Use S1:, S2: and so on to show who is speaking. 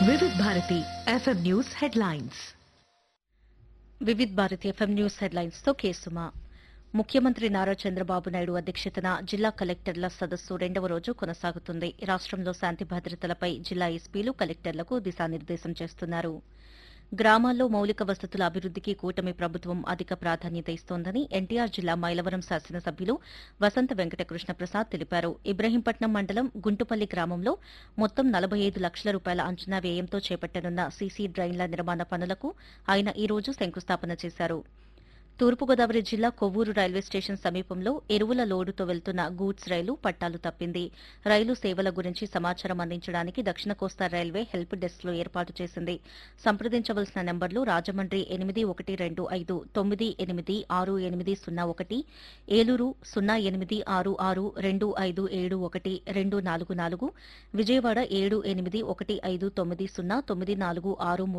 S1: వివిధ Bharati FM news headlines
S2: Vividh Bharati FM news headlines తో కేసుమా ముఖ్యమంత్రి నారా చంద్రబాబు నాయుడు అధ్యక్షతన జిల్లా కలెక్టర్ల సదస్సు రెండవ రోజు కొనసాగుతుంది రాష్ట్రంలో శాంతి భద్రతలపై జిల్లా ఎస్పీలు కలెక్టర్లకు దిశానిర్దేశం చేస్తున్నారు గ్రామాల్లో మౌలిక వసతుల అభివృద్దికి కూటమి ప్రభుత్వం అధిక ప్రాధాన్యత ఇస్తోందని ఎన్టీఆర్ జిల్లా మైలవరం శాసనసభ్యులు వసంత వెంకటకృష్ణ ప్రసాద్ తెలిపారు ఇబ్రహీంపట్నం మండలం గుంటుపల్లి గ్రామంలో మొత్తం నలభై ఐదు లక్షల రూపాయల అంచనా వ్యయంతో చేపట్టనున్న సీసీ డ్రైన్ల నిర్మాణ పనులకు ఆయన ఈ రోజు శంకుస్థాపన చేశారు తూర్పుగోదావరి జిల్లా కొవ్వూరు రైల్వే స్టేషన్ సమీపంలో ఎరువుల లోడుతో వెళ్తున్న గూడ్స్ రైలు పట్టాలు తప్పింది రైలు సేవల గురించి సమాచారం అందించడానికి దక్షిణ కోస్తా రైల్వే హెల్ప్ డెస్క్ లో ఏర్పాటు చేసింది సంప్రదించవలసిన నెంబర్లు రాజమండ్రి ఎనిమిది ఒకటి రెండు ఐదు తొమ్మిది ఎనిమిది ఆరు ఎనిమిది సున్నా ఒకటి ఏలూరు సున్నా ఎనిమిది ఆరు ఆరు రెండు ఐదు ఏడు ఒకటి రెండు నాలుగు నాలుగు విజయవాడ ఏడు ఎనిమిది ఒకటి ఐదు తొమ్మిది సున్నా తొమ్మిది నాలుగు ఆరు మూడు